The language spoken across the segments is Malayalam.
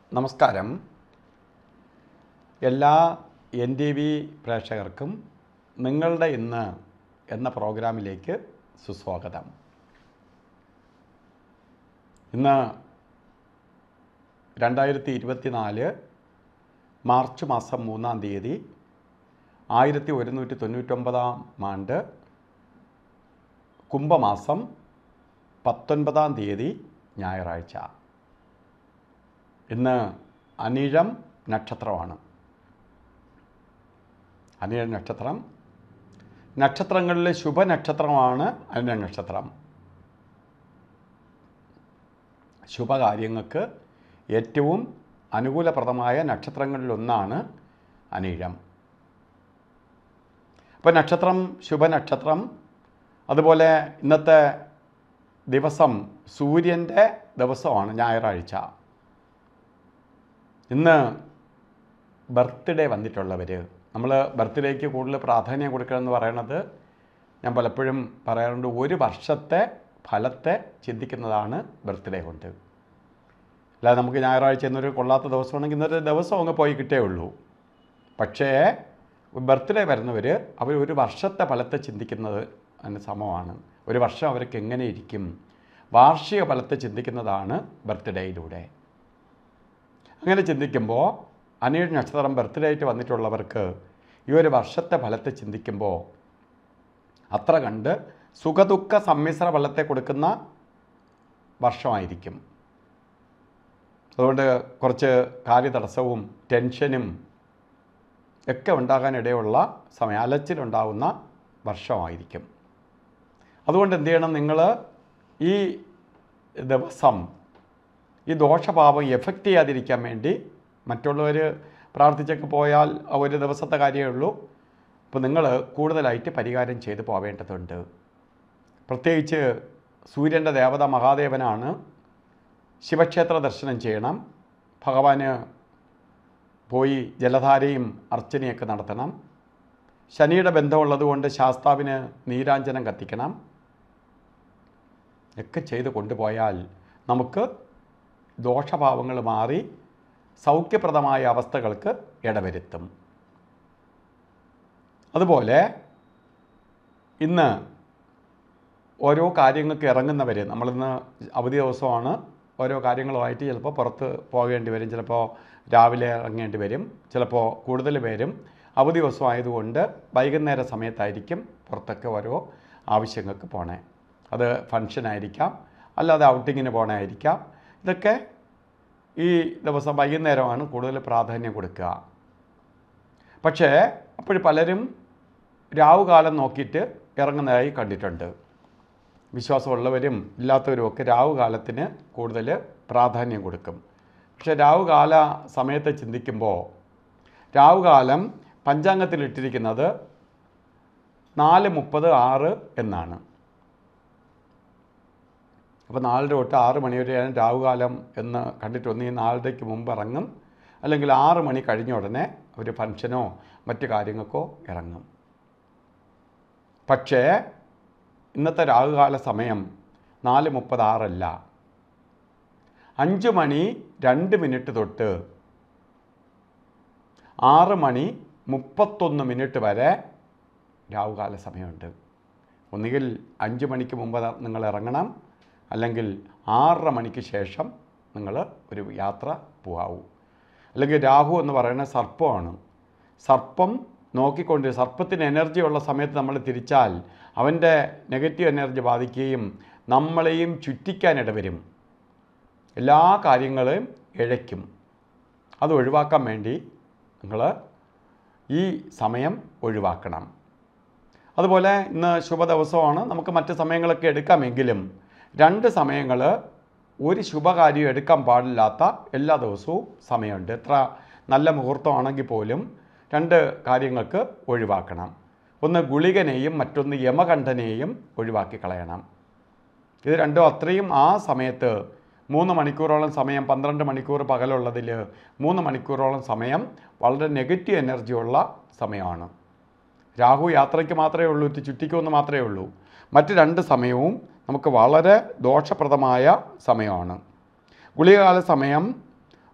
നമസ്കാരം എല്ലാ എൻ ടി വി പ്രേക്ഷകർക്കും നിങ്ങളുടെ ഇന്ന് എന്ന പ്രോഗ്രാമിലേക്ക് സുസ്വാഗതം ഇന്ന് രണ്ടായിരത്തി ഇരുപത്തിനാല് മാർച്ച് മാസം മൂന്നാം തീയതി ആയിരത്തി ഒരുന്നൂറ്റി തൊണ്ണൂറ്റൊമ്പതാം ആണ്ട് കുംഭമാസം പത്തൊൻപതാം തീയതി ഞായറാഴ്ച ഇന്ന് അനിഴം നക്ഷത്രമാണ് അനിഴം നക്ഷത്രം നക്ഷത്രങ്ങളിലെ ശുഭനക്ഷത്രമാണ് അനിഴ നക്ഷത്രം ശുഭകാര്യങ്ങൾക്ക് ഏറ്റവും അനുകൂലപ്രദമായ നക്ഷത്രങ്ങളിലൊന്നാണ് അനിഴം അപ്പോൾ നക്ഷത്രം ശുഭനക്ഷത്രം അതുപോലെ ഇന്നത്തെ ദിവസം സൂര്യൻ്റെ ദിവസമാണ് ഞായറാഴ്ച ഇന്ന് ബർത്ത്ഡേ വന്നിട്ടുള്ളവർ നമ്മൾ ബർത്ത്ഡേക്ക് കൂടുതൽ പ്രാധാന്യം കൊടുക്കണമെന്ന് പറയണത് ഞാൻ പലപ്പോഴും പറയാറുണ്ട് ഒരു വർഷത്തെ ഫലത്തെ ചിന്തിക്കുന്നതാണ് ബർത്ത്ഡേ കൊണ്ട് അല്ലാതെ നമുക്ക് ഞായറാഴ്ച എന്നൊരു കൊള്ളാത്ത ദിവസമാണെങ്കിൽ ഇന്നത്തെ ദിവസം അങ്ങ് പോയി കിട്ടേ ഉള്ളൂ പക്ഷേ ബർത്ത്ഡേ വരുന്നവർ അവർ ഒരു വർഷത്തെ ഫലത്തെ ചിന്തിക്കുന്നത് അതിന് സമമാണ് ഒരു വർഷം അവർക്ക് എങ്ങനെ ഇരിക്കും വാർഷിക ഫലത്തെ ചിന്തിക്കുന്നതാണ് ബർത്ത്ഡേയിലൂടെ അങ്ങനെ ചിന്തിക്കുമ്പോൾ അനിഴ നക്ഷത്രം ബർത്ത്ഡേ ആയിട്ട് വന്നിട്ടുള്ളവർക്ക് ഈ ഒരു വർഷത്തെ ഫലത്തെ ചിന്തിക്കുമ്പോൾ അത്ര കണ്ട് സുഖദുഃഖ സമ്മിശ്ര ഫലത്തെ കൊടുക്കുന്ന വർഷമായിരിക്കും അതുകൊണ്ട് കുറച്ച് കാര്യതടസ്സവും ടെൻഷനും ഒക്കെ ഉണ്ടാകാനിടയുള്ള സമയം അലച്ചിലുണ്ടാകുന്ന വർഷമായിരിക്കും അതുകൊണ്ട് എന്ത് ചെയ്യണം നിങ്ങൾ ഈ ദിവസം ഈ ദോഷഭാവം എഫക്റ്റ് ചെയ്യാതിരിക്കാൻ വേണ്ടി മറ്റുള്ളവർ പ്രാർത്ഥിച്ചൊക്കെ പോയാൽ ആ ഒരു ദിവസത്തെ കാര്യമേ ഉള്ളൂ അപ്പോൾ നിങ്ങൾ കൂടുതലായിട്ട് പരിഹാരം ചെയ്തു പോവേണ്ടതുണ്ട് പ്രത്യേകിച്ച് സൂര്യൻ്റെ ദേവത മഹാദേവനാണ് ശിവക്ഷേത്ര ദർശനം ചെയ്യണം ഭഗവാന് പോയി ജലധാരയും അർച്ചനയൊക്കെ നടത്തണം ശനിയുടെ ബന്ധമുള്ളതുകൊണ്ട് ശാസ്താവിന് നീരാഞ്ജനം കത്തിക്കണം ഒക്കെ ചെയ്ത് കൊണ്ടുപോയാൽ നമുക്ക് ദോഷഭാവങ്ങൾ മാറി സൗഖ്യപ്രദമായ അവസ്ഥകൾക്ക് ഇടവരുത്തും അതുപോലെ ഇന്ന് ഓരോ കാര്യങ്ങൾക്ക് ഇറങ്ങുന്നവർ നമ്മളിന്ന് അവധി ദിവസമാണ് ഓരോ കാര്യങ്ങളുമായിട്ട് ചിലപ്പോൾ പുറത്ത് പോകേണ്ടി വരും ചിലപ്പോൾ രാവിലെ ഇറങ്ങേണ്ടി വരും ചിലപ്പോൾ കൂടുതൽ പേരും അവധി ദിവസമായതുകൊണ്ട് വൈകുന്നേര സമയത്തായിരിക്കും പുറത്തൊക്കെ ഓരോ ആവശ്യങ്ങൾക്ക് പോണേ അത് ഫങ്ഷനായിരിക്കാം അല്ലാതെ ഔട്ടിങ്ങിന് പോകണമായിരിക്കാം ഇതൊക്കെ ഈ ദിവസം വൈകുന്നേരമാണ് കൂടുതൽ പ്രാധാന്യം കൊടുക്കുക പക്ഷേ അപ്പോൾ പലരും രാവുകാലം നോക്കിയിട്ട് ഇറങ്ങുന്നതായി കണ്ടിട്ടുണ്ട് വിശ്വാസമുള്ളവരും ഇല്ലാത്തവരും ഒക്കെ രാവുകാലത്തിന് കൂടുതൽ പ്രാധാന്യം കൊടുക്കും പക്ഷേ രാവുകാല സമയത്തെ ചിന്തിക്കുമ്പോൾ രാവുകാലം പഞ്ചാംഗത്തിലിട്ടിരിക്കുന്നത് നാല് മുപ്പത് ആറ് എന്നാണ് അപ്പോൾ നാലര തൊട്ട് ആറ് മണി വരെയാണ് രാവുകാലം എന്ന് കണ്ടിട്ട് ഒന്നീ നാലരയ്ക്ക് മുമ്പ് ഇറങ്ങും അല്ലെങ്കിൽ ആറ് മണി കഴിഞ്ഞ ഉടനെ ഒരു ഫംഗ്ഷനോ മറ്റു കാര്യങ്ങൾക്കോ ഇറങ്ങും പക്ഷേ ഇന്നത്തെ രാഹുകാല സമയം നാല് മുപ്പത് ആറല്ല അഞ്ച് മണി രണ്ട് മിനിറ്റ് തൊട്ട് ആറ് മണി മുപ്പത്തൊന്ന് മിനിറ്റ് വരെ രാഹുകാല സമയമുണ്ട് ഒന്നുകിൽ അഞ്ച് മണിക്ക് മുമ്പ് നിങ്ങൾ ഇറങ്ങണം അല്ലെങ്കിൽ ആറര മണിക്ക് ശേഷം നിങ്ങൾ ഒരു യാത്ര പോകാവൂ അല്ലെങ്കിൽ രാഹു എന്ന് പറയുന്നത് സർപ്പമാണ് സർപ്പം നോക്കിക്കൊണ്ട് സർപ്പത്തിന് എനർജി ഉള്ള സമയത്ത് നമ്മൾ തിരിച്ചാൽ അവൻ്റെ നെഗറ്റീവ് എനർജി ബാധിക്കുകയും നമ്മളെയും ചുറ്റിക്കാനിടവരും എല്ലാ കാര്യങ്ങളെയും ഇഴയ്ക്കും അത് ഒഴിവാക്കാൻ വേണ്ടി നിങ്ങൾ ഈ സമയം ഒഴിവാക്കണം അതുപോലെ ഇന്ന് ശുഭ ദിവസമാണ് നമുക്ക് മറ്റ് സമയങ്ങളൊക്കെ എടുക്കാമെങ്കിലും രണ്ട് സമയങ്ങൾ ഒരു ശുഭകാര്യം എടുക്കാൻ പാടില്ലാത്ത എല്ലാ ദിവസവും സമയമുണ്ട് എത്ര നല്ല മുഹൂർത്തമാണെങ്കിൽ പോലും രണ്ട് കാര്യങ്ങൾക്ക് ഒഴിവാക്കണം ഒന്ന് ഗുളികനെയും മറ്റൊന്ന് യമകണ്ഠനെയും ഒഴിവാക്കി കളയണം ഇത് രണ്ടും അത്രയും ആ സമയത്ത് മൂന്ന് മണിക്കൂറോളം സമയം പന്ത്രണ്ട് മണിക്കൂർ പകലുള്ളതിൽ മൂന്ന് മണിക്കൂറോളം സമയം വളരെ നെഗറ്റീവ് എനർജി ഉള്ള സമയമാണ് രാഹു യാത്രയ്ക്ക് മാത്രമേ ഉള്ളൂ ഇത് ചുറ്റിക്കുമെന്ന് മാത്രമേ ഉള്ളൂ മറ്റ് രണ്ട് സമയവും നമുക്ക് വളരെ ദോഷപ്രദമായ സമയമാണ് ഗുളികകാല സമയം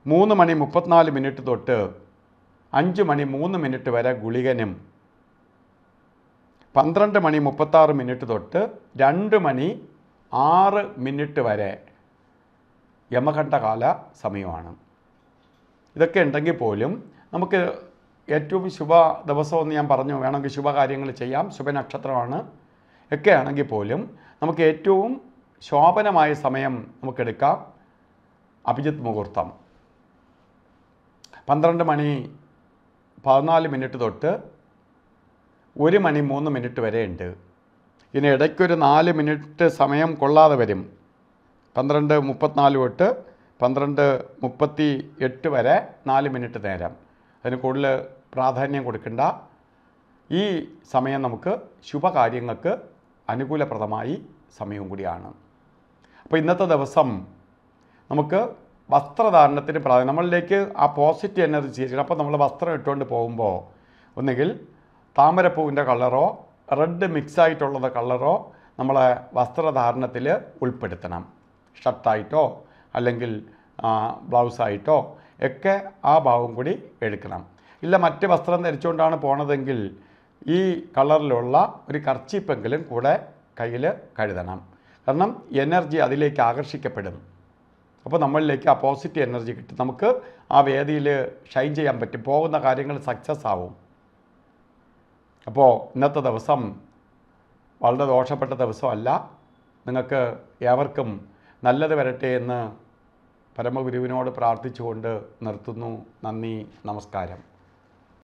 മൂന്ന് മണി മുപ്പത്തിനാല് മിനിറ്റ് തൊട്ട് അഞ്ച് മണി മൂന്ന് മിനിറ്റ് വരെ ഗുളികനും പന്ത്രണ്ട് മണി മുപ്പത്താറ് മിനിറ്റ് തൊട്ട് രണ്ട് മണി ആറ് മിനിറ്റ് വരെ യമകണ്ഠകാല സമയമാണ് ഇതൊക്കെ ഉണ്ടെങ്കിൽ പോലും നമുക്ക് ഏറ്റവും ശുഭ ദിവസമെന്ന് ഞാൻ പറഞ്ഞു വേണമെങ്കിൽ ശുഭകാര്യങ്ങൾ ചെയ്യാം ശുഭനക്ഷത്രമാണ് ഒക്കെ ആണെങ്കിൽ പോലും നമുക്ക് ഏറ്റവും ശോഭനമായ സമയം നമുക്കെടുക്കാം അഭിജിത്ത് മുഹൂർത്തം പന്ത്രണ്ട് മണി പതിനാല് മിനിറ്റ് തൊട്ട് ഒരു മണി മൂന്ന് മിനിറ്റ് വരെ ഉണ്ട് ഇനി ഇടയ്ക്കൊരു നാല് മിനിറ്റ് സമയം കൊള്ളാതെ വരും പന്ത്രണ്ട് മുപ്പത്തിനാല് തൊട്ട് പന്ത്രണ്ട് മുപ്പത്തി എട്ട് വരെ നാല് മിനിറ്റ് നേരം അതിന് കൂടുതൽ പ്രാധാന്യം കൊടുക്കേണ്ട ഈ സമയം നമുക്ക് ശുഭകാര്യങ്ങൾക്ക് അനുകൂലപ്രദമായി സമയവും കൂടിയാണ് അപ്പോൾ ഇന്നത്തെ ദിവസം നമുക്ക് വസ്ത്രധാരണത്തിന് പ്രാധാന്യം നമ്മളിലേക്ക് ആ പോസിറ്റീവ് എനർജി ചെയ്യണം അപ്പോൾ നമ്മൾ വസ്ത്രം ഇട്ടുകൊണ്ട് പോകുമ്പോൾ ഒന്നുകിൽ താമരപ്പൂവിൻ്റെ കളറോ റെഡ് മിക്സ് ആയിട്ടുള്ളത് കളറോ നമ്മളെ വസ്ത്രധാരണത്തിൽ ഉൾപ്പെടുത്തണം ഷർട്ടായിട്ടോ അല്ലെങ്കിൽ ബ്ലൗസായിട്ടോ ഒക്കെ ആ ഭാവം കൂടി എടുക്കണം ഇല്ല മറ്റ് വസ്ത്രം ധരിച്ചുകൊണ്ടാണ് പോണതെങ്കിൽ ഈ കളറിലുള്ള ഒരു കർച്ചീപ്പെങ്കിലും കൂടെ കയ്യിൽ കരുതണം കാരണം എനർജി അതിലേക്ക് ആകർഷിക്കപ്പെടും അപ്പോൾ നമ്മളിലേക്ക് ആ പോസിറ്റീവ് എനർജി കിട്ടും നമുക്ക് ആ വേദിയിൽ ഷൈൻ ചെയ്യാൻ പറ്റും പോകുന്ന കാര്യങ്ങൾ സക്സസ് ആവും അപ്പോൾ ഇന്നത്തെ ദിവസം വളരെ ദോഷപ്പെട്ട ദിവസമല്ല നിങ്ങൾക്ക് ഏവർക്കും നല്ലത് വരട്ടെ എന്ന് പരമഗുരുവിനോട് പ്രാർത്ഥിച്ചുകൊണ്ട് നിർത്തുന്നു നന്ദി നമസ്കാരം